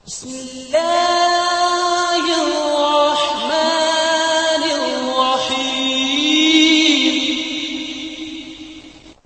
بسم الله الرحمن الرحيم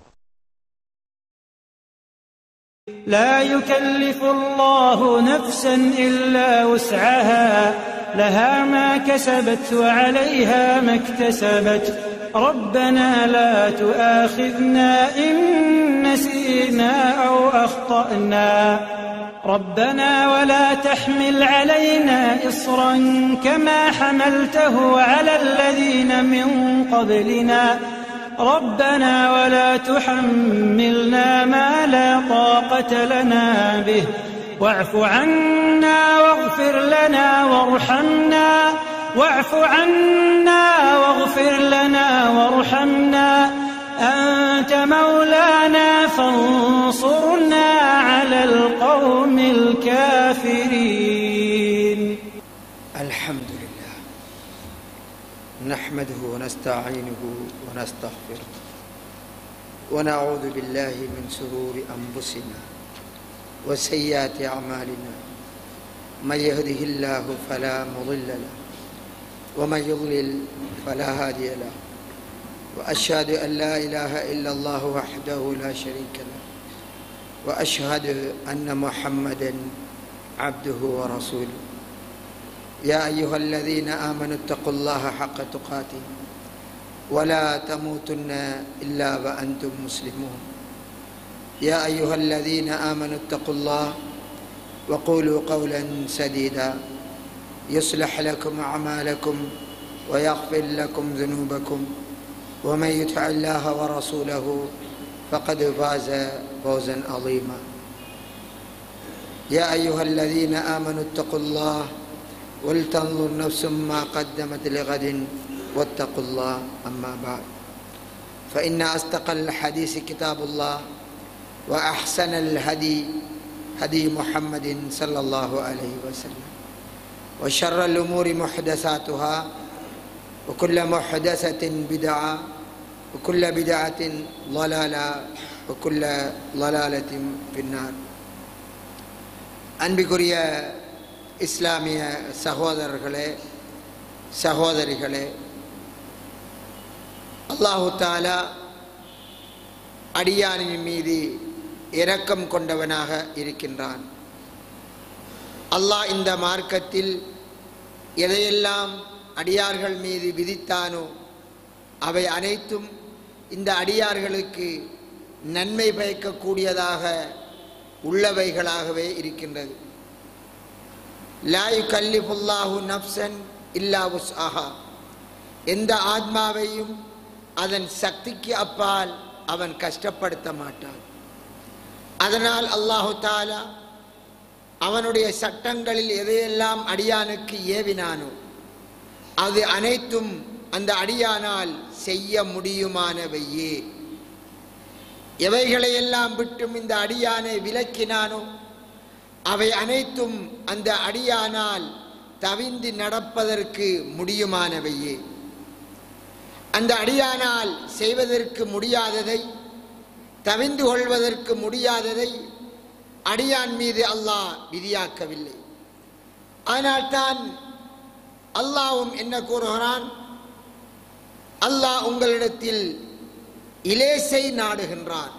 لا يكلف الله نفسا الا وسعها لها ما كسبت وعليها ما اكتسبت ربنا لا تؤاخذنا ان نسينا او اخطانا ربنا ولا تحمل علينا اصرا كما حملته على الذين من قبلنا ربنا ولا تحملنا ما لا طاقة لنا به واعف عنا واغفر لنا وارحمنا واعف عنا واغفر لنا وارحمنا أنت مولانا فانصرنا على القوم الكافرين الحمد لله نحمده ونستعينه ونستغفره ونعوذ بالله من شرور انفسنا وسيئات اعمالنا من يهده الله فلا مضل له ومن يضلل فلا هادي له واشهد ان لا اله الا الله وحده لا شريك له واشهد ان محمدا عبده ورسوله يا أيها الذين آمنوا اتقوا الله حق تقاته ولا تموتن إلا وأنتم مسلمون يا أيها الذين آمنوا اتقوا الله وقولوا قولا سديدا يصلح لكم أعمالكم ويغفر لكم ذنوبكم ومن يطع الله ورسوله فقد فاز فوزا عظيما يا أيها الذين آمنوا اتقوا الله ولتنظر نفس ما قدمت لغد واتقوا الله أما بعد فإن أصدق الحديث كتاب الله وأحسن الهدي هدي محمد صلى الله عليه وسلم وشر الأمور محدثاتها وكل محدثة بدعة وكل بدعة ضلالة وكل ضلالة في النار அன்பிற்குரிய இஸ்லாமிய சகோதரர்களே சகோதரிகளே அல்லாஹு தாலா அடியானின் மீது இரக்கம் கொண்டவனாக இருக்கின்றான் அல்லாஹ் இந்த மார்க்கத்தில் எதையெல்லாம் அடியார்கள் மீது விதித்தானோ அவை அனைத்தும் இந்த அடியார்களுக்கு நன்மை பயக்கக்கூடியதாக உள்ளவைகளாகவே இருக்கின்றது லாயு கல்லிபுல்லாஹு நப்சன் இல்லா உஸ் ஆஹா எந்த ஆத்மாவையும் அதன் சக்திக்கு அப்பால் அவன் கஷ்டப்படுத்த மாட்டான் அதனால் அல்லாஹு தாலா அவனுடைய சட்டங்களில் எதையெல்லாம் அடியானுக்கு ஏவினானோ அது அனைத்தும் அந்த அடியானால் செய்ய முடியுமானவையே எவைகளையெல்லாம் விட்டும் இந்த அடியானை விலக்கினானோ அவை அனைத்தும் அந்த அடியானால் தவிந்து நடப்பதற்கு முடியுமானவையே அந்த அடியானால் செய்வதற்கு முடியாததை தவிந்து கொள்வதற்கு முடியாததை அடியான் மீது அல்லாஹ் விதியாக்கவில்லை அதனால்தான் அல்லாவும் என்ன கூறுகிறான் அல்லாஹ் உங்களிடத்தில் இலேசை நாடுகின்றான்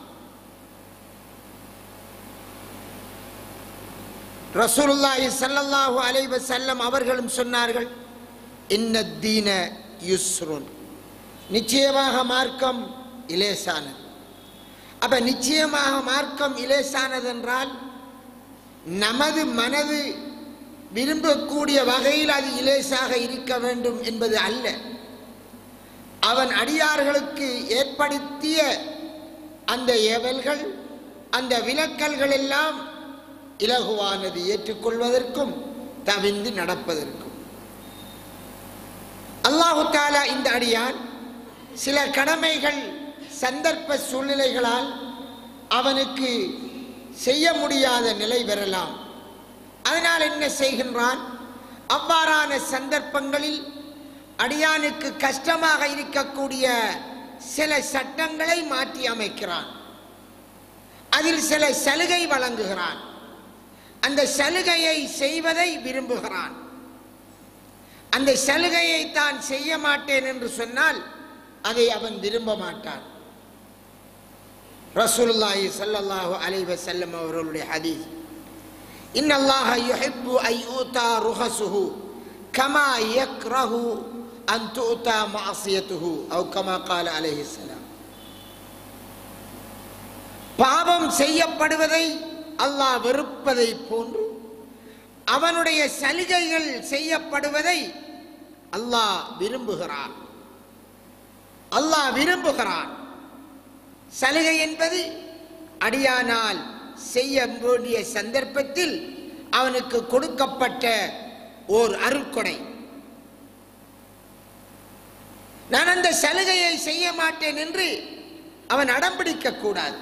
ரசூலுல்லாஹி ஸல்லல்லாஹு அலைஹி வஸல்லம் அவர்களும் சொன்னார்கள் இன்ன தீன யுஸ்ருன் நிச்சயமாக மார்க்கம் இலேசானது அப்ப நிச்சயமாக மார்க்கம் இலேசானது என்றால் நமது மனது விரும்பக்கூடிய வகையில் அது இலேசாக இருக்க வேண்டும் என்பது அல்ல அவன் அடியார்களுக்கு ஏற்படுத்திய அந்த ஏவல்கள் அந்த விலக்கல்கள் எல்லாம் இலகுவானது ஏற்றுக்கொள்வதற்கும் தவிந்து நடப்பதற்கும் அல்லாஹு தாலா இந்த அடியான் சில கடமைகள் சந்தர்ப்ப சூழ்நிலைகளால் அவனுக்கு செய்ய முடியாத நிலை பெறலாம் அதனால் என்ன செய்கின்றான் அவ்வாறான சந்தர்ப்பங்களில் அடியானுக்கு கஷ்டமாக இருக்கக்கூடிய சில சட்டங்களை மாற்றி அமைக்கிறான் அதில் சில சலுகை வழங்குகிறான் அந்த சலுகையை செய்வதை விரும்புகிறான் அந்த சலுகையை தான் செய்ய மாட்டேன் என்று சொன்னால் அதை அவன் விரும்ப மாட்டான் ரசூலுல்லாஹி ஸல்லல்லாஹு அலைஹி வஸல்லம் அவர்களுடைய ஹதீஸ் இன்னல்லாஹ யுஹிப்பு ஐ யூதா ருஹசுஹு கமா யக்ரஹு அன் துஉதா மஅசியத்துஹு அவ் கமா قال அலைஹி ஸலாம் பாவம் செய்யப்படுவதை அல்லாஹ் வெறுப்பதை போன்று அவனுடைய சலுகைகள் செய்யப்படுவதை அல்லாஹ் விரும்புகிறான் அல்லாஹ் விரும்புகிறான் சலுகை என்பது அடியானால் செய்ய வேண்டிய சந்தர்ப்பத்தில் அவனுக்கு கொடுக்கப்பட்ட ஓர் அருட்கொடை நான் அந்த சலுகையை செய்ய மாட்டேன் என்று அவன் அடம்பிடிக்க கூடாது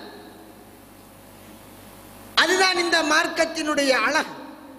அதுதான் இந்த மார்க்கத்தினுடைய அழகு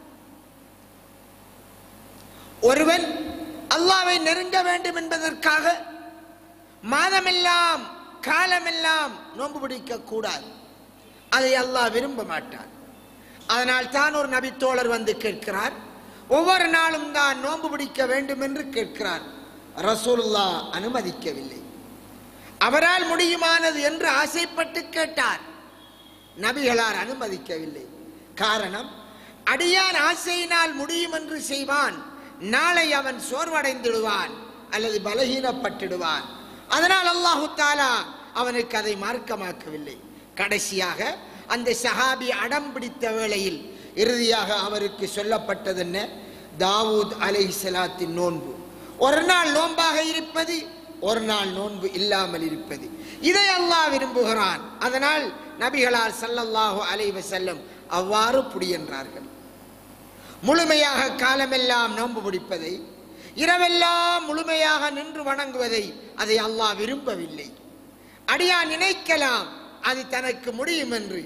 ஒருவன் அல்லாவை நெருங்க வேண்டும் என்பதற்காக மாதமெல்லாம் காலமெல்லாம் நோன்பு பிடிக்க கூடாது அதை அல்லாஹ் விரும்ப மாட்டான் அதனால் தான் ஒரு நபி தோழர் வந்து கேட்கிறார் ஒவ்வொரு நாளும் தான் நோன்பு பிடிக்க வேண்டும் என்று கேட்கிறார் ரசூலுல்லா அனுமதிக்கவில்லை அவரால் முடியுமானது என்று ஆசைப்பட்டு கேட்டார் நபிகளார் அனுமதிக்கவில்லை காரணம் அடியான் ஆசையினால் முடியும் என்று செய்வான் நாளை அவன் சோர்வடைந்திடுவான் அல்லது பலகீனப்பட்டுடுவான் அதனால் அல்லாஹு தாலா அவனுக்கு அதை மார்க்கமாக்கவில்லை கடைசியாக அந்த சஹாபி அடம் பிடித்த வேளையில் இறுதியாக அவருக்கு சொல்லப்பட்டது என்ன தாவூத் அலைஹிஸ்ஸலாத்தின் நோன்பு ஒரு நாள் நோன்பாக இருப்பது ஒரு நாள் நோன்பு இல்லாமல் இருப்பது இதை அல்லாஹ் விரும்புகிறான் அதனால் நபிகளார் ஸல்லல்லாஹு அலைஹி வஸல்லம் அவ்வாறு புடியென்றார்கள் முழுமையாக காலமெல்லாம் நோன்பு பிடிப்பதை இரவெல்லாம் முழுமையாக நின்று வணங்குவதை அதை அல்லாஹ் விரும்பவில்லை அடியா நினைக்கலாம் அது தனக்கு முடியும் என்று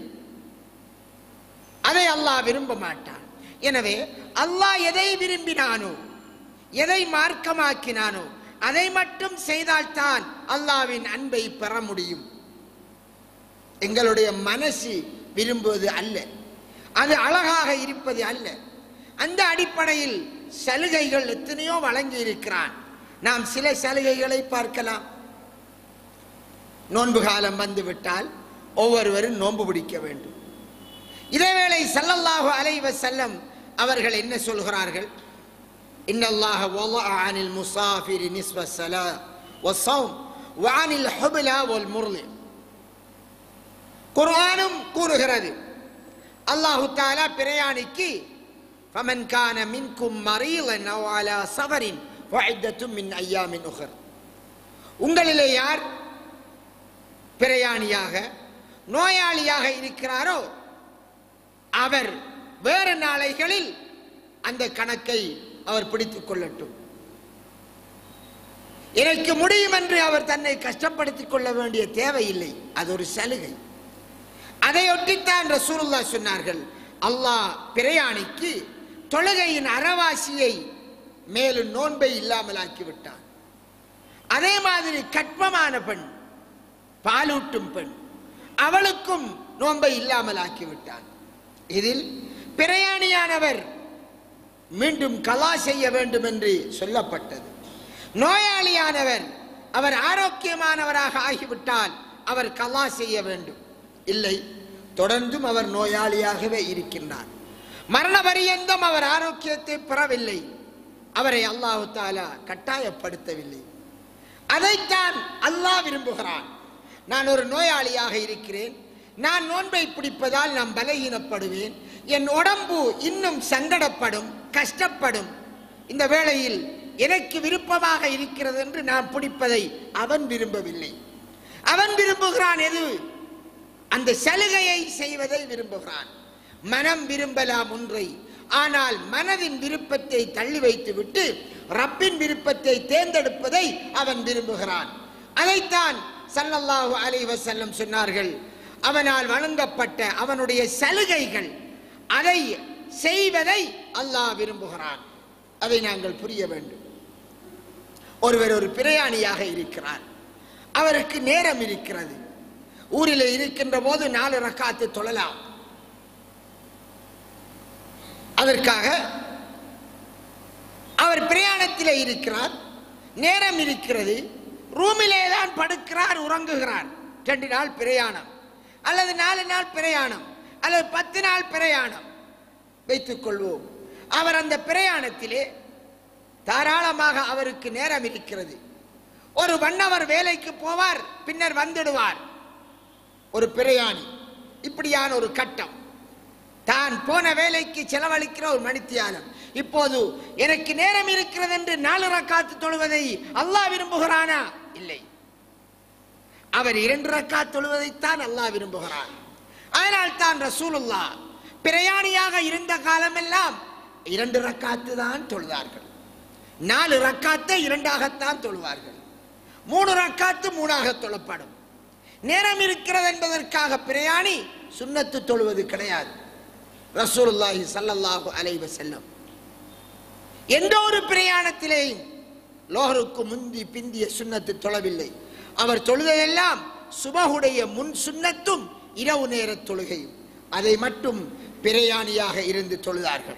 அதை அல்லாஹ் விரும்ப மாட்டான் எனவே அல்லாஹ் எதை விரும்பினானோ எதை மார்க்கமாக்கினானோ அதை மட்டும் செய்தால்தான் அல்லாவின் அன்பை பெற முடியும் எங்களுடைய மனசு விரும்புவது அல்ல அது அழகாக இருப்பது அல்ல அந்த அடிப்படையில் சலுகைகள் எத்தனையோ வழங்கி இருக்கிறான் நாம் சில சலுகைகளை பார்க்கலாம் நோன்பு காலம் வந்துவிட்டால் ஒவ்வொருவரும் நோன்பு பிடிக்க வேண்டும் இதேவேளை ஸல்லல்லாஹு அலைஹி வஸல்லம் அவர்கள் என்ன சொல்கிறார்கள் இன்னல்லாஹ வலஅ அனில் முசாஃபிரி நிஸ்ப ஸலா வஸ்ஸௌம் வஅனில் ஹுப்லா வல் முர்லி குர்ஆனும் கூறுகிறது அல்லாஹு தாலா பிரயாணிக்கு ஃபமன் கான மின்கும் மரீலன் அவ் அலா சஃபரின் ஃபஇத்தத்தும் மின் ஐயாமின் உகர் உங்களிலே யார் பிரயாணியாக நோயாளியாக இருக்கிறாரோ அவர் வேறு நாளைகளில் அந்த கணக்கை அவர் பிடித்துக் கொள்ளட்டும் எனக்கு முடியும் என்று அவர் தன்னை கஷ்டப்படுத்திக் கொள்ள வேண்டிய தேவையில்லை அது ஒரு சலுகை அதையொட்டித்தான் ரசூலுல்லா சொன்னார்கள் அல்லாஹ் பிரயாணிக்கு தொழுகையின் அறவாசியை மேலும் நோன்பை இல்லாமல் ஆக்கிவிட்டான் அதே மாதிரி கற்பமான பெண் பாலூட்டும் பெண் அவளுக்கும் நோன்பை இல்லாமல் ஆக்கிவிட்டான் இதில் பிரயாணியானவர் மீண்டும் கலா செய்ய வேண்டும் என்று சொல்லப்பட்டது நோயாளியானவர் அவர் ஆரோக்கியமானவராக ஆகிவிட்டால் அவர் கலா செய்ய வேண்டும் இல்லை தொடர்ந்தும் அவர் நோயாளியாகவே இருக்கின்றார் மரண பரியந்தம் அவர் ஆரோக்கியத்தை பெறவில்லை அவரை அல்லாஹு தாலா கட்டாயப்படுத்தவில்லை அதைத்தான் அல்லாஹ் விரும்புகிறான் நான் ஒரு நோயாளியாக இருக்கிறேன் நான் நோன்பை பிடிப்பதால் நான் பலகீனப்படுவேன் என் உடம்பு இன்னும் சங்கடப்படும் கஷ்டப்படும் இந்த வேளையில் எனக்கு விருப்பமாக இருக்கிறது என்று நான் பிடிப்பதை அவன் விரும்பவில்லை அவன் விரும்புகிறான் எது அந்த சலுகையை செய்வதை விரும்புகிறான் மனம் விரும்பலாம் ஒன்றை ஆனால் மனதின் விருப்பத்தை தள்ளி வைத்துவிட்டு ரப்பின் விருப்பத்தை தேர்ந்தெடுப்பதை அவன் விரும்புகிறான் அதைத்தான் ஸல்லல்லாஹு அலைஹி வஸல்லம் சொன்னார்கள் அவனால் வழங்கப்பட்ட அவனுடைய சலுகைகள் அதை செய்வதை அல்லாஹ் விரும்புகிறான் அதை நாங்கள் புரிய வேண்டும் ஒருவர் ஒரு பிரயாணியாக இருக்கிறார் அவருக்கு நேரம் இருக்கிறது ஊரில் இருக்கின்ற போது நாலு ரக்காத்து தொழலாம் அதற்காக அவர் பிரயாணத்திலே இருக்கிறார் நேரம் இருக்கிறது ரூமிலே தான் படுக்கிறார் உறங்குகிறார் ரெண்டு நாள் பிரயாணம் அல்லது நாலு நாள் பிரயாணம் அல்லது பத்து நாள் பிரயாணம் வைத்துக் கொள்வோம் அவர் அந்த பிரயாணத்திலே தாராளமாக அவருக்கு நேரம் இருக்கிறது ஒரு வண்ணவர் வேலைக்கு போவார் பின்னர் வந்துடுவார் ஒரு பிரயாணி இப்படியான ஒரு கட்டம் தான் போன வேலைக்கு செலவழிக்கிற ஒரு மணித்தியாலம் இப்போது எனக்கு நேரம் இருக்கிறது என்று நாலு ரக்காத்து தொழுவதை அல்லாஹ் விரும்புகிறானா இல்லை அவர் இரண்டு ரக்காத் தொழுவதைத்தான் அல்லாஹ் விரும்புகிறான் அதனால் தான் ரசூலுல்லா பிரயாணியாக இருந்த காலமெல்லாம் இரண்டு ரக்காத்து தான் தொழுதார்கள் நாலு ரக்காத்தை இரண்டாகத்தான் தொழுவார்கள் மூணு ரக்காத்து மூணாக தொழப்படும் நேரம் இருக்கிறது என்பதற்காக பிரயாணி சுன்னத்து தொழுவது கிடையாது ரசூலுல்லாஹி ஸல்லல்லாஹு அலைஹி வஸல்லம் எந்த ஒரு பிரயாணத்திலேயும் லோகருக்கு முந்தி பிந்திய சுன்னத்து தொழவில்லை அவர் தொழுதெல்லாம் சுபகுடைய முன் சுன்னத்தும் இரவு நேர தொழுகையும் அதை மட்டும் பிரயாணியாக இருந்து தொழுதார்கள்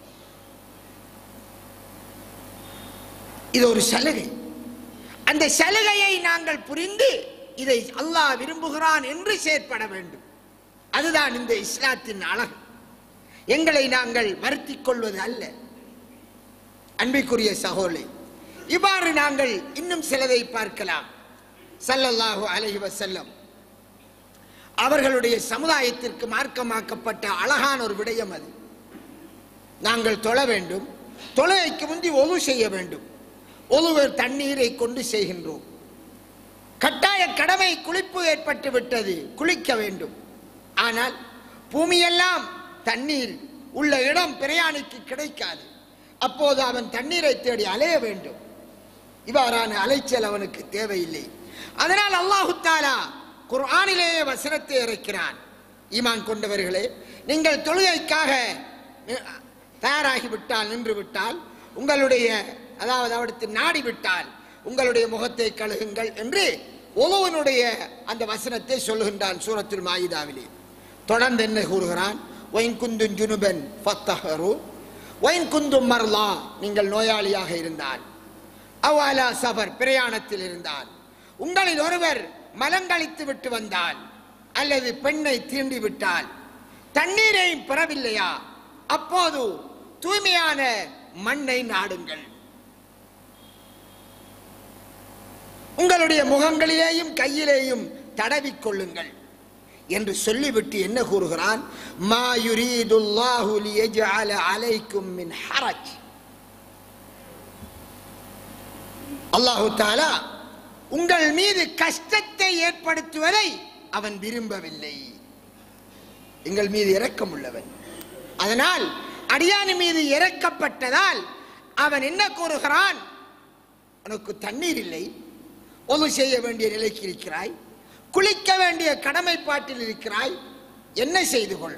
இது ஒரு சலுகை அந்த சலுகையை நாங்கள் புரிந்து இதை அல்லாஹ் விரும்புகிறான் என்று செயற்பட வேண்டும் அதுதான் இந்த இஸ்லாத்தின் அழகு எங்களை நாங்கள் வருத்திக் கொள்வது அல்ல அன்பிற்குரிய சகோலை இவ்வாறு நாங்கள் இன்னும் சிலதை பார்க்கலாம் ஸல்லல்லாஹு அலைஹி வஸல்லம் அவர்களுடைய சமுதாயத்திற்கு மார்க்கமாக்கப்பட்ட அழகான ஒரு விடயம் அது நாங்கள் தொழ வேண்டும் தொழுகைக்கு முந்தி ஒது செய்ய வேண்டும் ஒழுவர் தண்ணீரை கொண்டு செய்கின்றோம் கட்டாய கடமை குளிப்பு ஏற்பட்டு விட்டது குளிக்க வேண்டும் ஆனால் பூமியெல்லாம் தண்ணீர் உள்ள இடம் பிரயாணிக்கு கிடைக்காது அப்போது அவன் தண்ணீரை தேடி அலைய வேண்டும் இவ்வாறான அலைச்சல் அவனுக்கு தேவையில்லை அதனால் அல்லாஹு தாலா குர்ஆனிலேயே வசனத்தை இறக்கிறான் ஈமான் கொண்டவர்களே நீங்கள் தொழுகைக்காக நி- தயாராகி விட்டால் நின்று விட்டால் உங்களுடைய அதாவது அவடுத்து நாடி விட்டால் உங்களுடைய முகத்தை கழுகுங்கள் என்று ஒவ்வொருவனுடைய அந்த வசனத்தை சொல்லுகின்றான் சூரத்துல் மாயிதாவிலே தொடர்ந்து என்ன கூறுகிறான் ஒயின் குந்தும் ஜுனுபன் ஃபத்தஹரு ஒயின் குந்தும் மர்லா நீங்கள் நோயாளியாக இருந்தால் அவாலா சபர் பிரயாணத்தில் இருந்தால் உங்களில் ஒருவர் மலங்கழித்து விட்டு வந்தால் அல்லது பெண்ணை தீண்டி விட்டால் தண்ணீரை பெறவில்லையா அப்போது தூய்மையான மண்ணை நாடுங்கள் உங்களுடைய முகங்களிலேயும் கையிலேயும் தடவிக் கொள்ளுங்கள் என்று சொல்லிவிட்டு என்ன கூறுகிறான் மா யுரீதுல்லாஹு லியஜஅல அலைக்கும் மின் ஹரஜ் அல்லாஹு தாலா உங்கள் மீது கஷ்டத்தை ஏற்படுத்துவதை அவன் விரும்பவில்லை எங்கள் மீது இரக்கம் உள்ளவன் அதனால் அடியானி மீது இறக்கப்பட்டதால் அவன் என்ன கூறுகிறான் உனக்கு தண்ணீர் இல்லை ஒது செய்ய வேண்டிய நிலைக்கு இருக்கிறாய் குளிக்க வேண்டிய கடமைப்பாட்டில் இருக்கிறாய் என்ன செய்து கொள்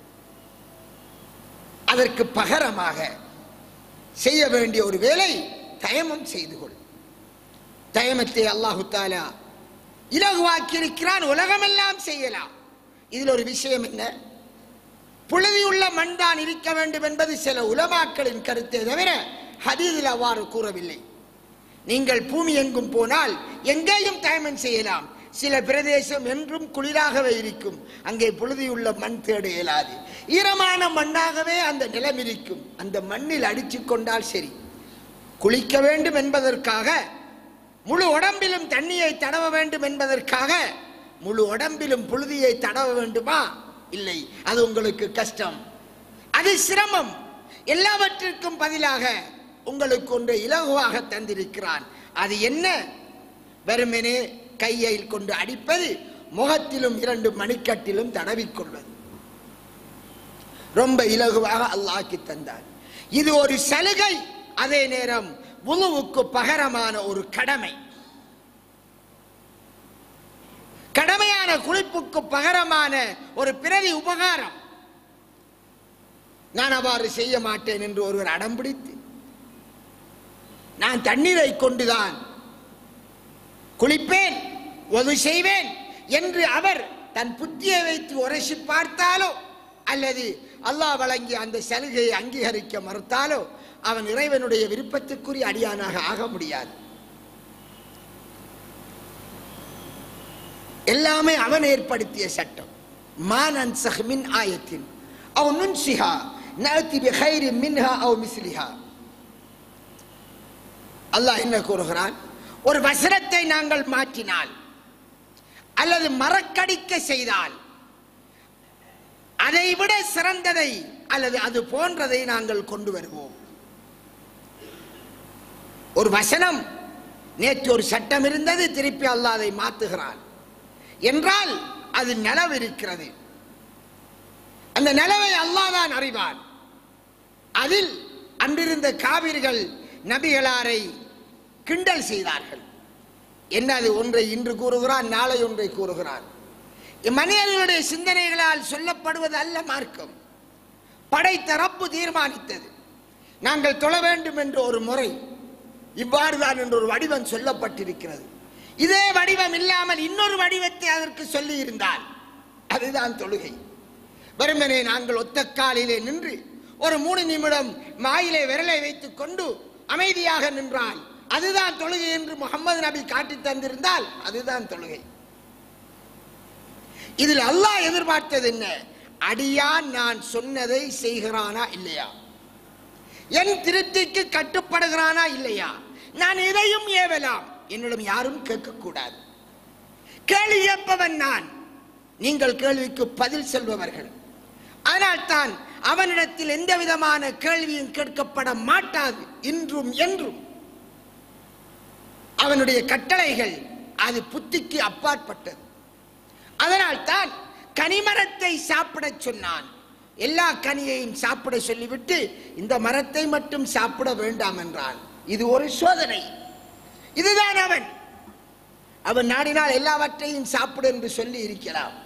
அதற்கு பகரமாக செய்ய வேண்டிய ஒரு வேலை தயமம் செய்து கொள் தயமத்தை அல்லாஹு தாலா இலகுவாக்கி இருக்கிறான் உலகமெல்லாம் செய்யலாம் இதில் ஒரு விஷயம் என்ன புழுதியுள்ள மண் தான் இருக்க வேண்டும் என்பது சில உலமாக்களின் கருத்தை தவிர ஹதீதில் அவ்வாறு கூறவில்லை நீங்கள் பூமி எங்கும் போனால் எங்கேயும் தயமம் செய்யலாம் சில பிரதேசம் என்றும் குளிராகவே இருக்கும் அங்கே புழுதியுள்ள மண் தேட இயலாது ஈரமான மண்ணாகவே அந்த நிலம் இருக்கும் அந்த மண்ணில் அடிச்சு கொண்டால் சரி குளிக்க வேண்டும் என்பதற்காக முழு உடம்பிலும் தண்ணியை தடவ வேண்டும் என்பதற்காக முழு உடம்பிலும் புழுதியை தடவ வேண்டுமா இல்லை அது உங்களுக்கு கஷ்டம் அது சிரமம் எல்லாவற்றிற்கும் பதிலாக உங்களுக்கு ஒன்று இலகுவாக தந்திருக்கிறான் அது என்ன வெறுமனே கையை கொண்டு அடிப்பது முகத்திலும் இரண்டு மணிக்கட்டிலும் தடவிக்கொள்வது ரொம்ப இலகுவாக அல்லாஹ்க்கி தந்தார் இது ஒரு சலுகை அதே நேரம் உழுவுக்கு பகரமான ஒரு கடமை கடமையான குளிப்புக்கு பகரமான ஒரு பிரதி உபகாரம் நான் அவ்வாறு செய்ய மாட்டேன் என்று ஒருவர் அடம்பிடித்து நான் தண்ணீரை கொண்டுதான் குளிப்பேன் ஒது செய்வேன் என்று அவர் தன் புத்தியை வைத்து உரைசி பார்த்தாலோ அல்லது அல்லாஹ் வழங்கிய அந்த சலுகையை அங்கீகரிக்க மறுத்தாலோ அவன் இறைவனுடைய விருப்பத்துக்குரிய அடியானாக ஆக முடியாது எல்லாமே அவன் ஏற்படுத்திய சட்டம் மானன் மின் ஆயத்தின் அவ் நுன்சிஹா நஅதி பிகைரி மின்ஹா அவ் மிஸ்லிஹா அல்லாஹ் என்ன கூறுகிறான் ஒரு வசனத்தை நாங்கள் மாற்றினால் அல்லது மறக்கடிக்க செய்தால் அதை விட சிறந்ததை அல்லது அது போன்றதை நாங்கள் கொண்டு வருவோம் ஒரு வசனம் நேற்று ஒரு சட்டம் இருந்தது திருப்பி அல்லாஹ் அதை மாத்துகிறான் என்றால் அது நலவு இருக்கிறது அந்த நிலவை அல்லாஹ் தான் அறிவான் அதில் அன்றிருந்த காவிர்கள் நபிகளாரை கிண்டல் செய்தார்கள் என்ன அது ஒன்றை இன்று கூறுகிறான் நாளை ஒன்றை கூறுகிறான் மனிதர்களுடைய சிந்தனைகளால் சொல்லப்படுவது அல்ல மார்க்கம் படைத்த ரப்பு தீர்மானித்தது நாங்கள் தொழ வேண்டும் என்ற ஒரு முறை இவ்வாறு தான் என்ற ஒரு வடிவம் சொல்லப்பட்டிருக்கிறது இதே வடிவம் இல்லாமல் இன்னொரு வடிவத்தை அதற்கு சொல்லி இருந்தால் அதுதான் தொழுகை வெறுமனே நாங்கள் ஒத்த காலிலே நின்று ஒரு மூணு நிமிடம் மாயிலே விரலை வைத்துக் கொண்டு அமைதியாக நின்றால் அதுதான் தொழுகை என்று முகமது நபி காட்டி தந்திருந்தால் அதுதான் தொழுகை இதில் அல்லாஹ் எதிர்பார்த்தது என்ன அடியான் நான் சொன்னதை செய்கிறானா இல்லையா என் திருப்திக்கு கட்டுப்படுகிறானா இல்லையா நான் இதையும் ஏவலாம் என்னிடம் யாரும் கேட்கக்கூடாது கேள்வி கேட்பவன் நான் நீங்கள் கேள்விக்கு பதில் சொல்பவர்கள் ஆனால் தான் அவனிடத்தில் எந்த விதமான கேள்வியும் கேட்கப்பட மாட்டாது இன்றும் என்றும் அவனுடைய கட்டளைகள் அது புத்திக்கு அப்பாற்பட்டது அதனால் தான் கனிமரத்தை சாப்பிடச் சொன்னான் எல்லா கனியையும் சாப்பிட சொல்லிவிட்டு இந்த மரத்தை மட்டும் சாப்பிட வேண்டாம் என்றான் இது ஒரு சோதனை இதுதான் அவன் அவன் நாடினால் எல்லாவற்றையும் சாப்பிடு என்று சொல்லி இருக்கிறான்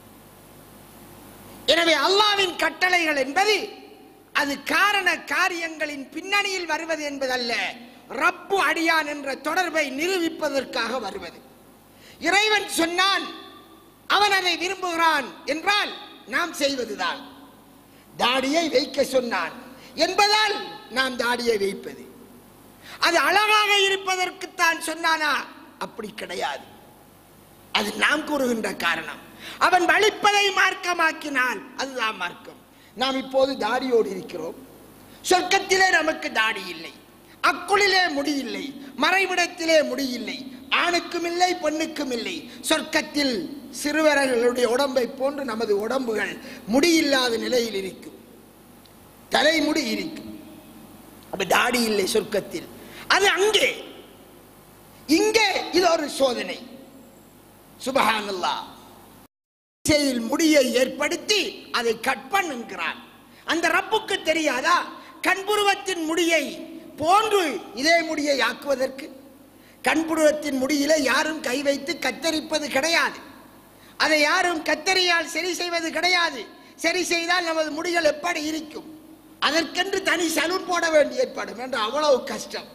எனவே அல்லாவின் கட்டளைகள் என்பது அது காரண காரியங்களின் பின்னணியில் வருவது என்பதல்ல ரப்பு அடியான் என்ற தொடர்பை நிரூபிப்பதற்காக வருவது இறைவன் சொன்னான் அவன் அதை விரும்புகிறான் என்றால் நாம் செய்வதுதான் தாடியை வைக்க சொன்னான் என்பதால் நாம் தாடியை வைப்பது அது அழகாக இருப்பதற்குத்தான் சொன்னானா அப்படி கிடையாது அது நாம் கூறுகின்ற காரணம் அவன் வலிப்பதை மார்க்கமாக்கினால் அதுதான் மார்க்கம் நாம் இப்போது தாடியோடு இருக்கிறோம் சொர்க்கத்திலே நமக்கு தாடி இல்லை அக்குளிலே முடி இல்லை மறைவிடத்திலே முடி இல்லை ஆணுக்கும் இல்லை பெண்ணுக்கும் இல்லை சொர்க்கத்தில் சிறுவர்களுடைய உடம்பை போன்று நமது உடம்புகள் முடியில்லாத நிலையில் இருக்கும் தலைமுடி இருக்கும் அப்ப தாடி இல்லை சொர்க்கத்தில் அது அங்கே இங்கே இது ஒரு சோதனை சுபஹானல்லா இசையில் முடியை ஏற்படுத்தி அதை கட் பண்ணுகிறான் அந்த ரப்புக்கு தெரியாதா கண்புருவத்தின் முடியை போன்று இதே முடியை ஆக்குவதற்கு கண்புருவத்தின் முடியில யாரும் கை வைத்து கத்தரிப்பது கிடையாது அதை யாரும் கத்தரியால் சரி செய்வது கிடையாது சரி செய்தால் நமது முடிகள் எப்படி இருக்கும் அதற்கென்று தனி சலூன் போட வேண்டி ஏற்படும் என்று அவ்வளவு கஷ்டம்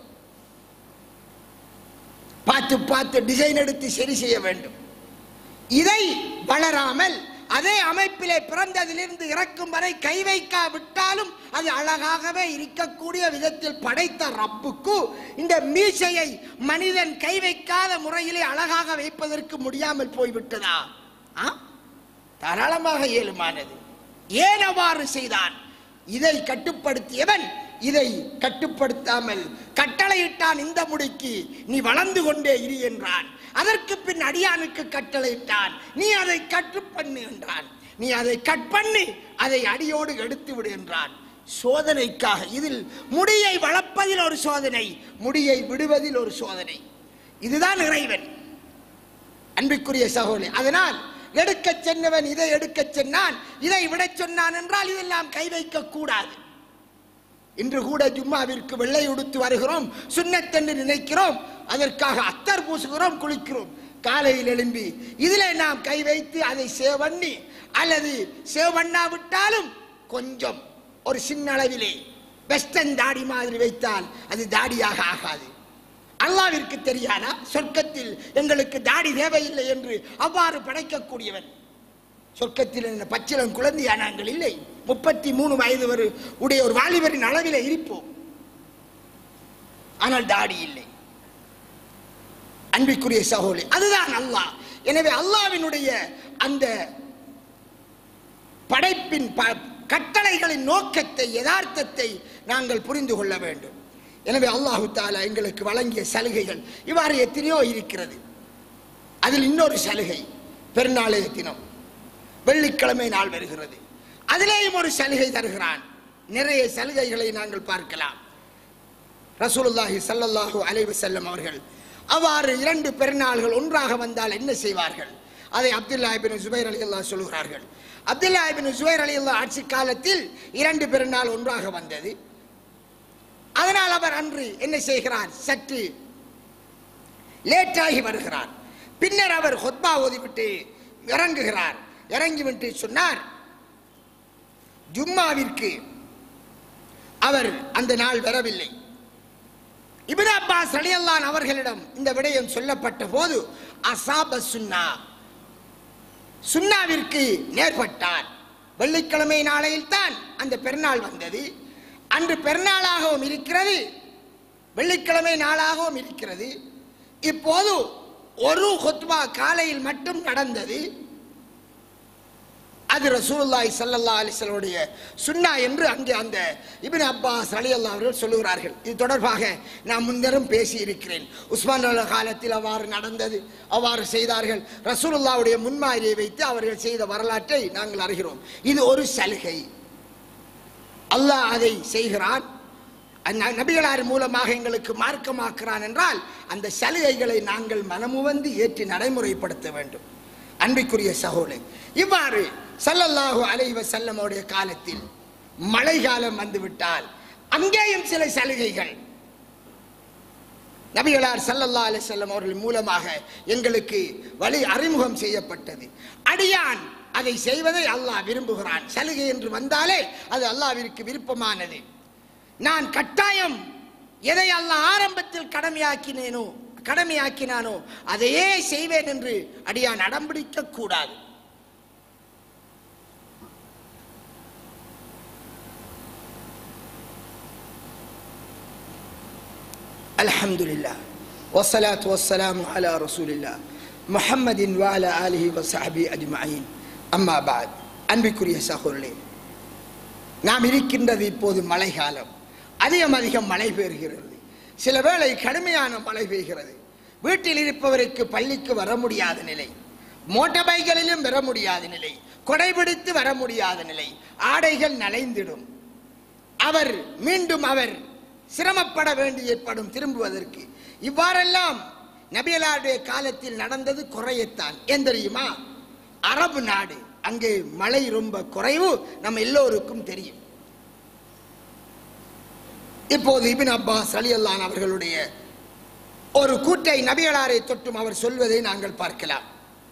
பார்த்து பார்த்து டிசைன் எடுத்து சரி செய்ய வேண்டும் இதை வளராமல் அதே அமைப்பிலே பிறந்ததிலிருந்து இறக்கும் வரை கை வைக்காவிட்டாலும் அது அழகாகவே இருக்கக்கூடிய விதத்தில் படைத்த ரப்புக்கு இந்த மீசையை மனிதன் கை வைக்காத முறையிலே அழகாக வைப்பதற்கு முடியாமல் போய்விட்டதா ஆ? தாராளமாக இயலுமானது ஏன் அவ்வாறு செய்தான் இதை கட்டுப்படுத்தியவன் இதை கட்டுப்படுத்தாமல் கட்டளையிட்டான் இந்த முடிக்கு நீ வளர்ந்து கொண்டே இரு என்றான் அதற்கு பின் அடியானுக்கு கட்டளையிட்டான் நீ அதை கட்டு பண்ணு என்றான் நீ அதை கட் பண்ணி அதை அடியோடு எடுத்து விடு என்றான் சோதனைக்காக இதில் முடியை வளர்ப்பதில் ஒரு சோதனை முடியை விடுவதில் ஒரு சோதனை இதுதான் இறைவன் அன்பிற்குரிய சகோதரி அதனால் எடுக்கச் சென்றவன் இதை எடுக்கச் சென்னான் இதை விடச் சொன்னான் என்றால் இதெல்லாம் கை வைக்க கூடாது இன்று கூட ஜும்மாவிற்கு வெள்ளை உடுத்து வருகிறோம் சுண்ணத்தென்று நினைக்கிறோம் அதற்காக அத்தர் பூசுகிறோம் குளிக்கிறோம் காலையில் எழும்பி இதிலே நாம் கை வைத்து அதை சேவ் பண்ணி அல்லது சேவ் பண்ணாவிட்டாலும் கொஞ்சம் ஒரு சின்ன அளவிலே வெஸ்டர்ன் தாடி மாதிரி வைத்தால் அது தாடியாக ஆகாது அல்லாவிற்கு தெரியாதா சொர்க்கத்தில் எங்களுக்கு தாடி தேவையில்லை என்று அவ்வாறு படைக்கக்கூடியவன் சொர்க்கத்தில் என்ன பச்சிலம் குழந்தையா நாங்கள் இல்லை முப்பத்தி மூணு வயது வரை உடைய ஒரு வாலிபரின் அளவிலே இருப்போம் ஆனால் தாடி இல்லை அன்பிற்குரிய சகோதரி அதுதான் அல்லாஹ் எனவே அல்லாவினுடைய அந்த படைப்பின் ப- கட்டளைகளின் நோக்கத்தை யதார்த்தத்தை நாங்கள் புரிந்து கொள்ள வேண்டும் எனவே அல்லாஹு தாலா எங்களுக்கு வழங்கிய சலுகைகள் இவ்வாறு எத்தனையோ இருக்கிறது அதில் இன்னொரு சலுகை பெருநாளைய தினம் வெள்ளிக்கிழமை நாள் வருகிறது அதிலேயும் ஒரு சலுகை தருகிறான் நிறைய சலுகைகளை நாங்கள் பார்க்கலாம் ரசூலுல்லாஹி ஸல்லல்லாஹு அலைஹி வஸல்லம் அவர்கள் அவ்வாறு இரண்டு பெருநாள்கள் ஒன்றாக வந்தால் என்ன செய்வார்கள் அதை அப்துல்லா இபின் ஜுபைர் அலி அல்லாஹ் சொல்கிறார்கள் அப்துல்லா இபின் ஜுபைர் அலி அல்லாஹ் ஆட்சி காலத்தில் இரண்டு பெருநாள் ஒன்றாக வந்தது அதனால் அவர் அன்று என்ன செய்கிறார் சற்று லேட்டாகி வருகிறார் பின்னர் அவர் ஹொத்பா ஓதிவிட்டு இறங்குகிறார் இறங்கிவிட்டு சொன்னார் ஜும்மாவிற்கு அவர் அந்த நாள் வரவில்லை இப்னு அப்பாஸ் ரலியல்லான் அவர்களிடம் இந்த விடயம் சொல்லப்பட்ட போது அசாப சுன்னா சுன்னாவிற்கு நேர்பட்டார் வெள்ளிக்கிழமை நாளையில் தான் அந்த பெருநாள் வந்தது அன்று பெருநாளாகவும் இருக்கிறது வெள்ளிக்கிழமை நாளாகவும் இருக்கிறது இப்போது ஒரு ஹுத்பா காலையில் மட்டும் நடந்தது அது ரசூலுல்லாஹி ஸல்லல்லாஹு அலைஹி வஸல்லுடைய சுன்னா என்று அங்கே அந்த இப்னு அப்பாஸ் ரலியல்லாஹு அவர்கள் சொல்லுகிறார்கள் இது தொடர்பாக நான் முன்னரும் பேசி இருக்கிறேன் உஸ்மான் ரலியல்லாஹு காலத்தில் அவ்வாறு நடந்தது அவ்வாறு செய்தார்கள் ரசூலுல்லாஹ்வுடைய முன்மாதிரியை வைத்து அவர்கள் செய்த வரலாற்றை நாங்கள் அறிகிறோம் இது ஒரு சலுகை அல்லாஹ் அதை செய்கிறான் அந்த நபிகளார் மூலமாக எங்களுக்கு மார்க்கமாக்குறான் என்றால் அந்த சலுகைகளை நாங்கள் மனமுவந்து ஏற்றி நடைமுறைப்படுத்த வேண்டும் அன்பிற்குரிய சகோதரி இவ்வாறு ஸல்லல்லாஹு அலைஹி வஸல்லமுடைய காலத்தில் மழை காலம் வந்துவிட்டால் அங்கேயும் சில சலுகைகள் நபிகளார் ஸல்லல்லாஹு அலைஹி வஸல்லம் அவர்கள் மூலமாக எங்களுக்கு வழி அறிமுகம் செய்யப்பட்டது அடியான் அதை செய்வதை அல்லாஹ் விரும்புகிறான் சலுகை என்று வந்தாலே அது அல்லாஹ்விற்கு விருப்பமானது நான் கட்டாயம் எதை அல்லாஹ் ஆரம்பத்தில் கடமையாக்கினேனோ கடமையாக்கினானோ அதையே செய்வேன் என்று அடியான் அடம்பிடிக்க கூடாது الحمد لله والصلاة والسلام على رسول الله محمد وعلى آله وصحبه أجمعين أما بعد அன்பிற்குரிய சகோதரே நாம் இருக்கின்றது இப்போது மழை காலம் அதிகம் அதிகம் மழை பெறுகிறது சில வேளை கடுமையான மழை பெய்கிறது வீட்டில் இருப்பவருக்கு பள்ளிக்கு வர முடியாத நிலை மோட்டார் பைகளிலும் வர முடியாத நிலை கொடைபிடித்து வர முடியாத நிலை ஆடைகள் நனைந்திடும் அவர் மீண்டும் அவர் சிரமப்பட வேண்டி ஏற்படும் திரும்புவதற்கு இவ்வாறெல்லாம் நபியலாருடைய காலத்தில் நடந்தது குறையத்தான் ஏன் தெரியுமா அரபு நாடு அங்கே மழை ரொம்ப குறைவு நம்ம எல்லோருக்கும் தெரியும் இப்போது இபின் அப்பாஸ் அலியல்லான் அவர்களுடைய ஒரு கூட்டை நபிகளாரை தொட்டும் அவர் சொல்வதை நாங்கள் பார்க்கலாம்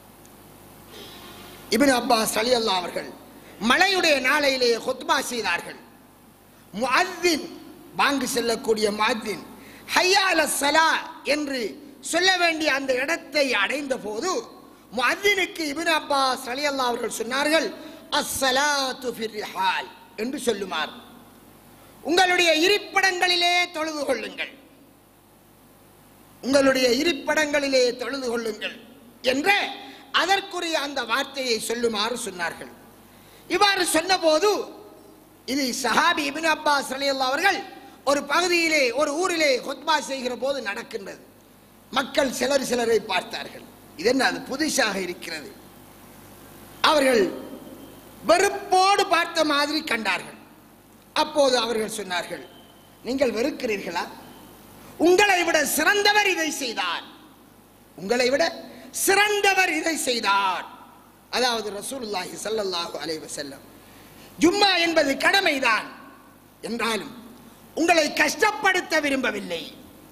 இபின் அப்பாஸ் அலியல்லா அவர்கள் மழையுடைய நாளையிலே ஹுத்பா செய்தார்கள் முஅத்தின் வாங்கு செல்லக்கூடிய முஅத்தின் ஹையால சலா என்று சொல்ல வேண்டிய அந்த இடத்தை அடைந்த போது முஅத்தினுக்கு இப்னு அப்பாஸ் ரலியல்லாஹு அவர்கள் சொன்னார்கள் அஸ்ஸலாத்து ஃபிர் ரிஹால் என்று சொல்லுமாறு உங்களுடைய இருப்பிடங்களிலே தொழுது கொள்ளுங்கள் உங்களுடைய இருப்பிடங்களிலே தொழுது கொள்ளுங்கள் என்ற அதற்குரிய அந்த வார்த்தையை சொல்லுமாறு சொன்னார்கள் இவ்வாறு சொன்னபோது இது சஹாபி இபின் அப்பாஸ் ரலியல்லாஹு அவர்கள் ஒரு பகுதியிலே ஒரு ஊரிலே ஹுத்பா செய்கிற போது நடக்கின்றது மக்கள் சிலர் சிலரை பார்த்தார்கள் இது என்ன அது புதுசாக இருக்கிறது அவர்கள் வெறுப்போடு பார்த்த மாதிரி கண்டார்கள் அப்போது அவர்கள் சொன்னார்கள் நீங்கள் வெறுக்கிறீர்களா உங்களை விட சிறந்தவர் இதை செய்தார் உங்களை விட சிறந்தவர் இதை செய்தார் அதாவது ரசூலுல்லாஹி ஸல்லல்லாஹு அலைஹி வஸல்லம் ஜும்மா என்பது கடமைதான் என்றாலும் உங்களை கஷ்டப்படுத்த விரும்பவில்லை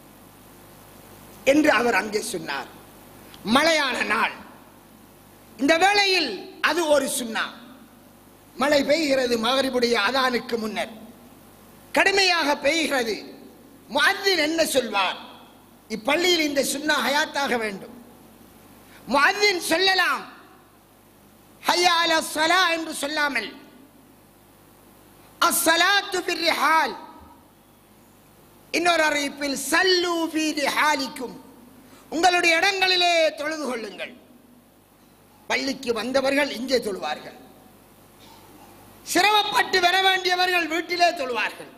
என்று அவர் அங்கே சொன்னார் மழையான நாள் இந்த வேளையில் அது ஒரு சுன்னா மழை பெய்கிறது மகரிபுடைய அதானுக்கு முன்னர் கடுமையாக பெய்கிறது முஅத்தின் என்ன சொல்வார் இப்பள்ளியில் இந்த சுன்னா ஹயாத்தாக வேண்டும் முஅத்தின் சொல்லலாம் ஹையா அல ஸலா என்று சொல்லாமல் அஸ்ஸலாத்து ஃபிர் ரிஹால் இன்னொரு அறிவிப்பில் சல்லு ஃபி ரிஹாலிக்கும் உங்களுடைய இடங்களிலே தொழுது கொள்ளுங்கள் பள்ளிக்கு வந்தவர்கள் இங்கே தொழுவார்கள் சிரமப்பட்டு வர வேண்டியவர்கள் வீட்டிலே தொழுவார்கள்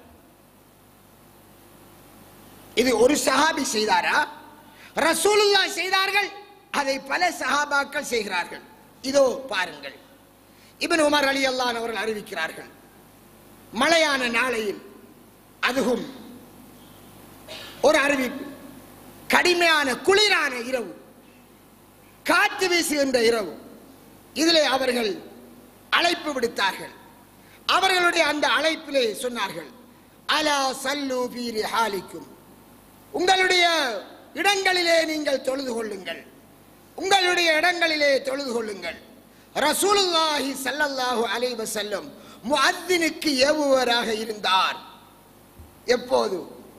இது ஒரு சஹாபி செய்தாரா ரசூலுல்லா செய்தார்கள் அதை பல சஹாபாக்கள் செய்கிறார்கள் இதோ பாருங்கள் இப்னு உமர் அலி அல்லான் அவர்கள் அறிவிக்கிறார்கள் மழையான நாளையில் அதுவும் ஒரு அறிவிப்பு கடுமையான குளிரான இரவு காற்று வீசுகின்ற இரவு இதிலே அவர்கள் அழைப்பு விடுத்தார்கள் அவர்களுடைய அந்த அழைப்பிலே சொன்னார்கள் அலா சல்லு ஃபீ ரிஹாலிக்கும் உங்களுடைய இடங்களிலே நீங்கள் தொழுது கொள்ளுங்கள் உங்களுடைய இடங்களிலே தொழுது கொள்ளுங்கள் ரசூலுல்லாஹி ஸல்லல்லாஹு அலைஹி வஸல்லம் முஅத்தினுக்கு ஏவுவராக இருந்தார் எப்போது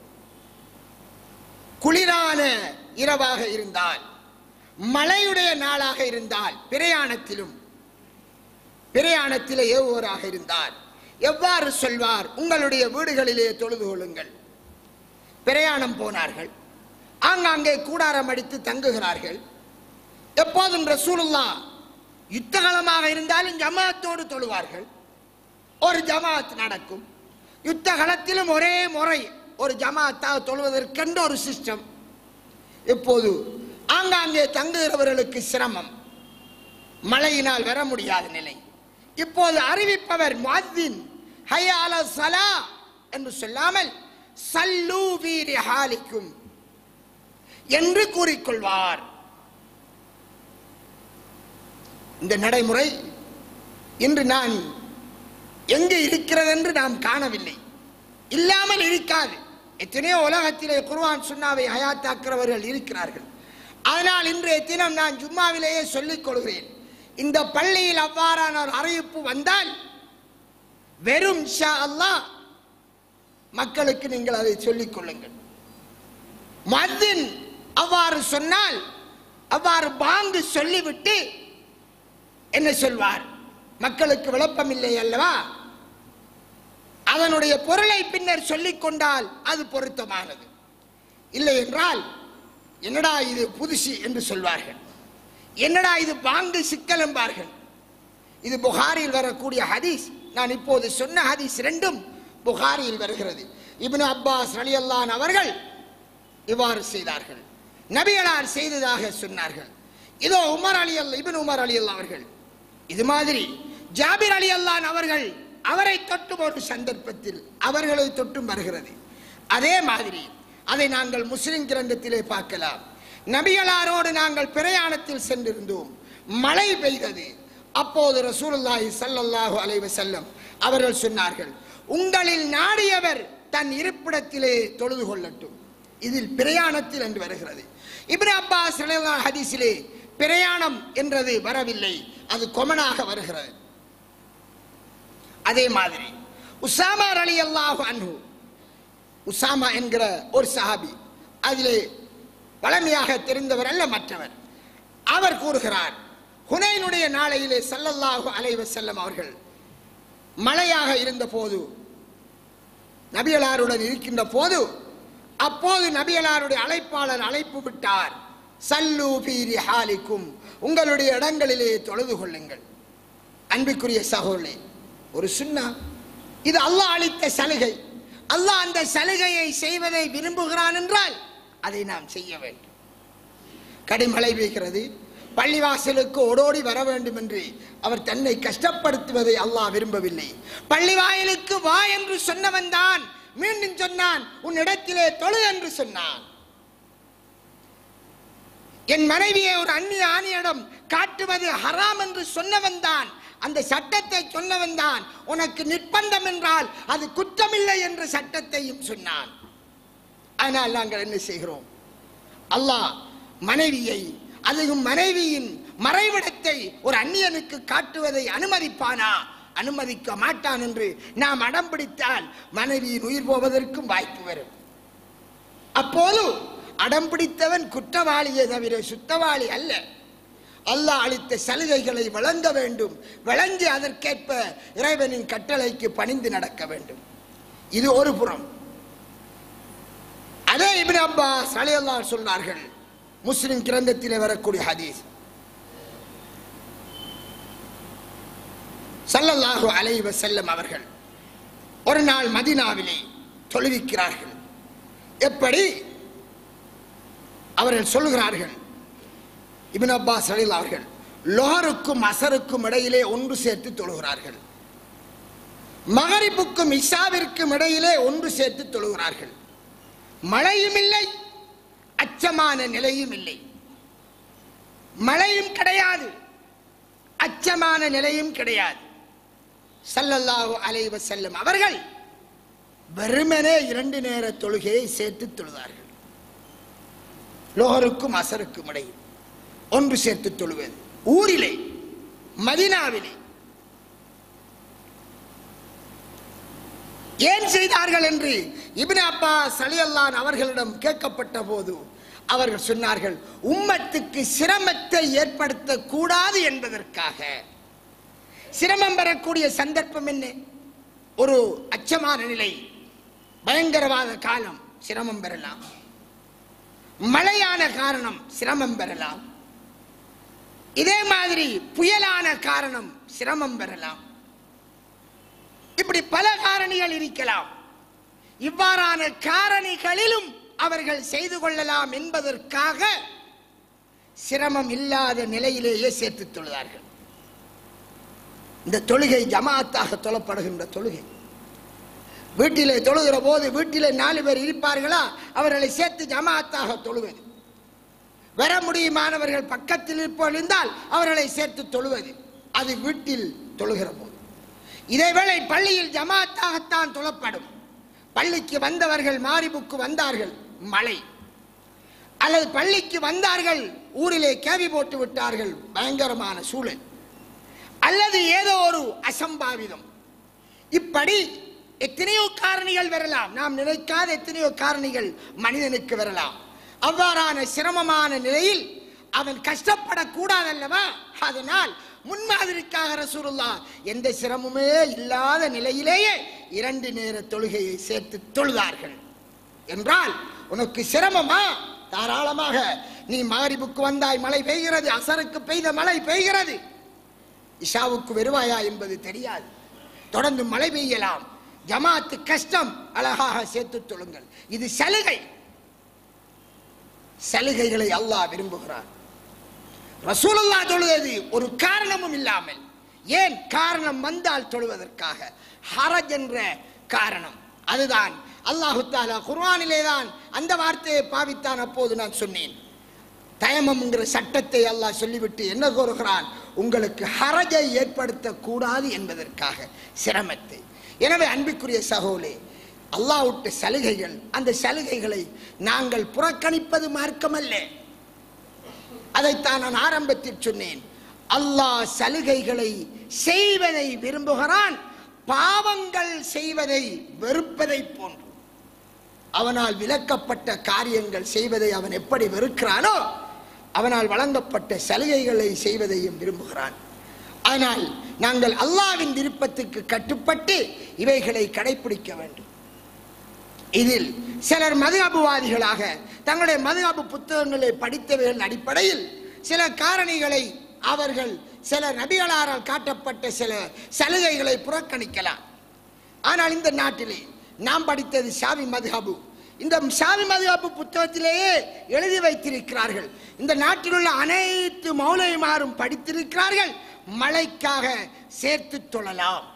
குளிரான இரவாக இருந்தால் மழையுடைய நாளாக இருந்தால் பிரயாணத்திலும் பிரயாணத்திலே ஏவுவராக இருந்தார் எவ்வாறு சொல்வார் உங்களுடைய வீடுகளிலே தொழுது கொள்ளுங்கள் பிரயாணம் போனார்கள் ஆங்காங்கே கூடாரம் அடித்து தங்குகிறார்கள் எப்போதும் ரசூலுல்லா யுத்தகலமாக இருந்தாலும் ஜமாத்தோடு தொழுவார்கள் ஒரு ஜமாத் நடக்கும் யுத்த களத்திலும் ஒரே முறை ஒரு ஜமாத்தாக தொழுவதற்கென்று ஒரு சிஸ்டம் இப்போது ஆங்காங்கே தங்குகிறவர்களுக்கு சிரமம் மழையினால் வர முடியாத நிலை இப்போது அறிவிப்பவர் முஅத்தின் ஹையா அலா ஸலா என்று சொல்லாமல் சல்லூ ஃபீ ரிஹாலிக்கும் என்று கூறிக்கொள்வார் இந்த நடைமுறை இன்று நான் எங்கே இருக்கிறது என்று நாம் காணவில்லை இல்லாமல் இருக்காது எத்தனையோ உலகத்திலே குர்ஆன் சுன்னாவை ஹயாத்தாக்குறவர்கள் இருக்கிறார்கள் அதனால் இன்றைய தினம் நான் ஜும்மாவிலேயே சொல்லிக் கொள்கிறேன் இந்த பள்ளியில் அவ்வாறான ஒரு அறிவிப்பு வந்தால் வெறும் ஷா அல்லாஹ் மக்களுக்கு நீங்கள் அதை சொல்லிக் கொள்ளுங்கள் மத்தின் அவ்வாறு சொன்னால் அவ்வாறு பாங்கு சொல்லிவிட்டு என்ன சொல்வார் மக்களுக்கு விளப்பம் இல்லை அல்லவா அதனுடைய பொருளை பின்னர் சொல்லிக் கொண்டால் அது பொருத்தமானது இல்லை என்றால் என்னடா இது புதுசு என்று சொல்வார்கள் என்னடா இது பாங்கு சிக்கல் என்பார்கள் இது புகாரில் வரக்கூடிய ஹதீஸ் நான் இப்போது சொன்ன ஹதீஸ் ரெண்டும் புகாரில் வருகிறது இப்னு அப்பாஸ் ரலியல்லான் அவர்கள் இவ்வாறு செய்தார்கள் நபிகளார் செய்ததாக சொன்னார்கள் இதோ உமர் அலி அல்லா இபின் உமர் அலி அல்லா அவர்கள் இது மாதிரி ஜாபிர் அலி அல்லான் அவர்கள் அவரை தொட்டும் ஒரு சந்தர்ப்பத்தில் அவர்களை தொட்டும் வருகிறது அதே மாதிரி அதை நாங்கள் முஸ்லிம் கிரந்தத்திலே பார்க்கலாம் நபிகளாரோடு நாங்கள் பிரயாணத்தில் சென்றிருந்தோம் மழை பெய்தது அப்போது ரசூலுல்லாஹி ஸல்லல்லாஹு அலைஹி வஸல்லம் அவர்கள் சொன்னார்கள் உங்களில் நாடியவர் தன் இருப்பிடத்திலே தொழுது கொள்ளட்டும் இதில் பிரயாணத்தில் என்று வருகிறது இப்னு அப்பாஸ் ரலியல்லாஹு அன்ஹு ஹதீஸிலே பிரயாணம் என்றது வரவில்லை அது கொமனாக வருகிறது அதே மாதிரி உசாமா அலி அல்லாஹு அன்ஹு உசாமா என்கிற ஒரு சஹாபி அதிலே பழமையாக தெரிந்தவர் அல்ல மற்றவர் அவர் கூறுகிறார் ஹுனைனுடைய நாளையிலே ஸல்லல்லாஹு அலைஹி வஸல்லம் அவர்கள் மழையாக இருந்த போது நபியலாருடன் இருக்கின்ற போது அப்போது நபியலாருடைய அழைப்பாளர் அழைப்பு விட்டார் சல்லு ஃபீ ரிஹாலிக்கும் உங்களுடைய இடங்களிலே தொழுது கொள்ளுங்கள் அன்பிற்குரிய சகோதரே ஒரு சுன்னா இது அல்லாஹ் அளித்த சலுகை அல்லாஹ் அந்த சலுகையை செய்வதை விரும்புகிறான் என்றால் அதை நாம் செய்ய வேண்டும் கடிமழை பெய்கிறது பள்ளிவாசலுக்கு ஓடோடி வர வேண்டும் என்று அவர் தன்னை கஷ்டப்படுத்துவதை அல்லாஹ் விரும்பவில்லை பள்ளிவாயலுக்கு வா என்று சொன்னவன் தான் மீண்டும் சொன்னான் உன் இடத்திலே தொழு என்று சொன்னான் என் மனைவியை ஒரு அந்நிய ஆணியிடம் காட்டுவது ஹராம் என்று சொன்னவன் தான் அந்த சட்டத்தை சொன்னவன் தான் உனக்கு நிர்பந்தம் என்றால் அது குற்றமில்லை என்ற சட்டத்தையும் சொன்னான் ஆனால் நாங்கள் என்ன செய்கிறோம் அல்லாஹ் மனைவியை அதுவும் மனைவியின் மறைவிடத்தை ஒரு அந்நியனுக்கு காட்டுவதை அனுமதிப்பானா அனுமதிக்க மாட்டான் என்று நாம் அடம் பிடித்தால் மனைவியின் உயிர் போவதற்கும் வாய்ப்பு வரும் அப்போது அடம் பிடித்தவன் குற்றவாளியே தவிர சுத்தவாளி அல்ல அல்லாஹ் அளித்த சலுகைகளை வழங்க வேண்டும் வழங்கி அதற்கேற்ப இறைவனின் கட்டளைக்கு பணிந்து நடக்க வேண்டும் இது ஒரு புறம் அதே இப்னு அப்பாஸ் அலையல்லாஹ் சொன்னார்கள் முஸ்லிம் கிரந்தத்திலே வரக்கூடிய ஹதீஸ் ஸல்லல்லாஹு அலைஹி வஸல்லம் அவர்கள் ஒரு நாள் மதீனாவிலே தொழுவிக்கிறார்கள் எப்படி அவர்கள் சொல்லுகிறார்கள் இப்னு அப்பாஸ் அலில் அவர்கள் லோஹருக்கும் அசருக்கும் இடையிலே ஒன்று சேர்த்து தொழுகிறார்கள் மகரிப்புக்கும் இஷாவிற்கும் இடையிலே ஒன்று சேர்த்து தொழுகிறார்கள் மழையும் இல்லை அச்சமான நிலையும் இல்லை மழையும் கிடையாது அச்சமான நிலையும் கிடையாது ஸல்லல்லாஹு அலைஹி வஸல்லம் அவர்கள் வெறுமனே இரண்டு நேர தொழுகையை சேர்த்து தொழுதார்கள் லோகருக்கும் அசருக்கும் இடையில் ஒன்று சேர்த்து தொழுவது ஊரிலே மதினாவிலே ஏன் செய்தார்கள் என்று இப்னு அப்பாஸ் அலியல்லான் அவர்களிடம் கேட்கப்பட்ட போது அவர்கள் சொன்னார்கள் உம்மத்துக்கு சிரமத்தை ஏற்படுத்த கூடாது என்பதற்காக சிரமம் பெறக்கூடிய சந்தர்ப்பம் என்ன ஒரு அச்சமான நிலை பயங்கரவாத காலம் சிரமம் பெறலாம் மழையான காரணம் சிரமம் பெறலாம் இதே மாதிரி புயலான காரணம் சிரமம் பெறலாம் இப்படி பல காரணிகள் இருக்கலாம் இவ்வாறான காரணிகளிலும் அவர்கள் செய்து கொள்ளலாம் என்பதற்காக சிரமம் இல்லாத நிலையிலேயே சேர்த்துத் தொழுதார்கள் இந்த தொழுகை ஜமாத்தாக தொழப்படுகின்ற தொழுகை வீட்டிலே தொழுகிற போது வீட்டிலே நாலு பேர் இருப்பார்களா அவர்களை சேர்த்து ஜமாத்தாக தொழுவது வர முடியுமானவர்கள் பக்கத்தில் இருப்போர் இருந்தால் அவர்களை சேர்த்து தொழுவது அது வீட்டில் தொழுகிற போது இதேவேளை பள்ளியில் ஜமாத்தாகத்தான் தொழப்படும் பள்ளிக்கு வந்தவர்கள் மாரிபுக்கு வந்தார்கள் மழை அல்லது பள்ளிக்கு வந்தார்கள் ஊரிலே கேவி போட்டு விட்டார்கள் பயங்கரமான சூழல் அல்லது ஏதோ ஒரு அசம்பாவிதம் இப்படி எத்தனையோ காரணிகள் வரலாம் நாம் நினைக்காத எத்தனையோ காரணிகள் மனிதனுக்கு வரலாம் அவ்வாறான சிரமமான நிலையில் அவன் கஷ்டப்படக்கூடாதல்லவா அதனால் முன்மாதிரிக்காக ரசூலுல்லா எந்த சிரமமே இல்லாத நிலையிலேயே இரண்டு நேர தொழுகையை சேர்த்து தொழுதார்கள் என்றால் உனக்கு சிரமமா தாராளமாக நீ மாரிபுக்கு வந்தாய் மழை பெய்கிறது அசருக்கு பெய்த மழை பெய்கிறது இஷாவுக்கு வருவாயா என்பது தெரியாது தொடர்ந்து மழை பெய்யலாம் ஜமாத்து கஷ்டம் அழகாக சேர்த்து தொழுங்கள் இது சலுகை சலுகைகளை அல்லாஹ் விரும்புகிறார் ரசூலுல்லா தொழுவது ஒரு காரணமும் இல்லாமல் ஏன் காரணம் வந்தால் தொழுவதற்காக ஹரஜ் என்ற காரணம் அதுதான் அல்லாஹு தாலா குர்ஆனிலே தான் அந்த வார்த்தையை பாவித்தான் அப்போது நான் சொன்னேன் தயமம்ங்கிற சட்டத்தை அல்லாஹ் சொல்லிவிட்டு என்ன கூறுகிறான் உங்களுக்கு ஹரஜை ஏற்படுத்தக்கூடாது என்பதற்காக சிரமத்தை எனவே அன்பிற்குரிய சகோலே அல்லாஹ் விட்ட சலுகைகள் அந்த சலுகைகளை நாங்கள் புறக்கணிப்பது மார்க்கமல்ல அதைத்தான் நான் ஆரம்பத்தில் சொன்னேன் அல்லாஹ் சலுகைகளை செய்வதை விரும்புகிறான் பாவங்கள் செய்வதை வெறுப்பதை போன்று அவனால் விலக்கப்பட்ட காரியங்கள் செய்வதை அவன் எப்படி வெறுக்கிறானோ அவனால் வழங்கப்பட்ட சலுகைகளை செய்வதையும் விரும்புகிறான் ஆனால் நாங்கள் அல்லாவின் விருப்பத்துக்கு கட்டுப்பட்டு இவைகளை கடைபிடிக்க வேண்டும் இதில் சிலர் மதுகாபுவாதிகளாக தங்களுடைய மதுகாபு புத்தகங்களை படித்தவைகள் அடிப்படையில் சில காரணிகளை அவர்கள் சில நபிகளாரால் காட்டப்பட்ட சில சலுகைகளை புறக்கணிக்கலாம் ஆனால் இந்த நாட்டிலே நாம் படித்தது ஷாவி மதுஹாபு இந்த ஷாவி மதுஹாபு புத்தகத்திலேயே எழுதி வைத்திருக்கிறார்கள் இந்த நாட்டில் உள்ள அனைத்து மௌலைமாரும் படித்திருக்கிறார்கள் மழைக்காக சேர்த்து தொழலாம்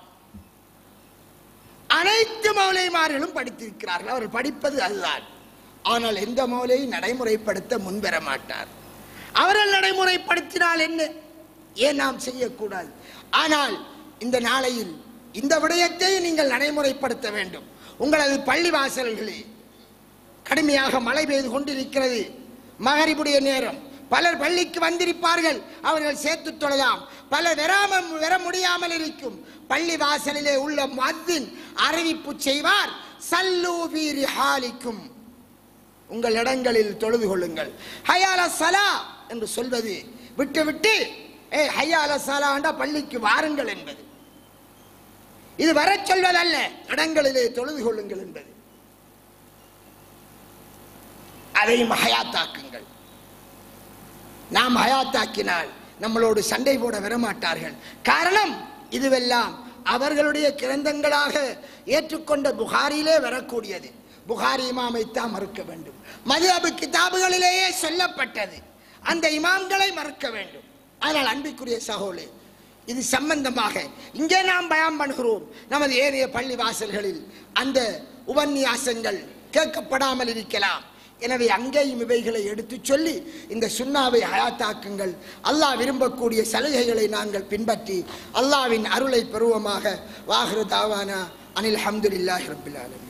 அனைத்து மௌலைமார்களும் படித்திருக்கிறார்கள் அவர் படிப்பது அதுதான் ஆனால் எந்த மௌலையை நடைமுறைப்படுத்த முன்வர மாட்டார் அவர்கள் நடைமுறைப்படுத்தினால் என்ன ஏன் நாம் செய்யக்கூடாது ஆனால் இந்த நாளையில் இந்த விடயத்தை நீங்கள் நடைமுறைப்படுத்த வேண்டும் உங்களது பள்ளி வாசல்களே கடுமையாக மழை பெய்து கொண்டிருக்கிறது மகரிபுடைய நேரம் பலர் பள்ளிக்கு வந்திருப்பார்கள் அவர்கள் சேர்த்து தொழலாம் பலர் வராம வர முடியாமல் இருக்கும் பள்ளி வாசலிலே உள்ள மத்தின் அறிவிப்பு செய்வார் சல்லு வீரி ஹாலிக்கும் உங்கள் இடங்களில் தொழுது கொள்ளுங்கள் ஹயால சலா என்று சொல்வது விட்டு விட்டு ஏ ஹையா அலசாலாண்டா பள்ளிக்கு வாருங்கள் என்பது இது வரச் சொல்வதல்ல இடங்களிலே தொழுது கொள்ளுங்கள் என்பது அதையும் ஹயாத்தாக்குங்கள் நாம் ஹயாத்தாக்கினால் நம்மளோடு சண்டை போட வரமாட்டார்கள் காரணம் இதுவெல்லாம் அவர்களுடைய கிரந்தங்களாக ஏற்றுக்கொண்ட புகாரிலே வரக்கூடியது புகாரி இமாமை தான் மறுக்க வேண்டும் மதுஅபு கிதாபுகளிலேயே சொல்லப்பட்டது அந்த இமாம்களை மறுக்க வேண்டும் ஆனால் அன்பிற்குரிய சகோலே இது சம்பந்தமாக இங்கே நாம் பயம் பண்ணுகிறோம் நமது ஏனைய பள்ளி வாசல்களில் அந்த உபன்யாசங்கள் கேட்கப்படாமல் இருக்கலாம் எனவே அங்கேயும் இவைகளை எடுத்துச் சொல்லி இந்த சுண்ணாவை ஹயாத்தாக்குங்கள் அல்லாஹ் விரும்பக்கூடிய சலுகைகளை நாங்கள் பின்பற்றி அல்லாவின் அருளை பெறுவோமாக வாஹிரு தாவானா அனில் அஹமதுல்லாஹி ரபில் ஆலமீன்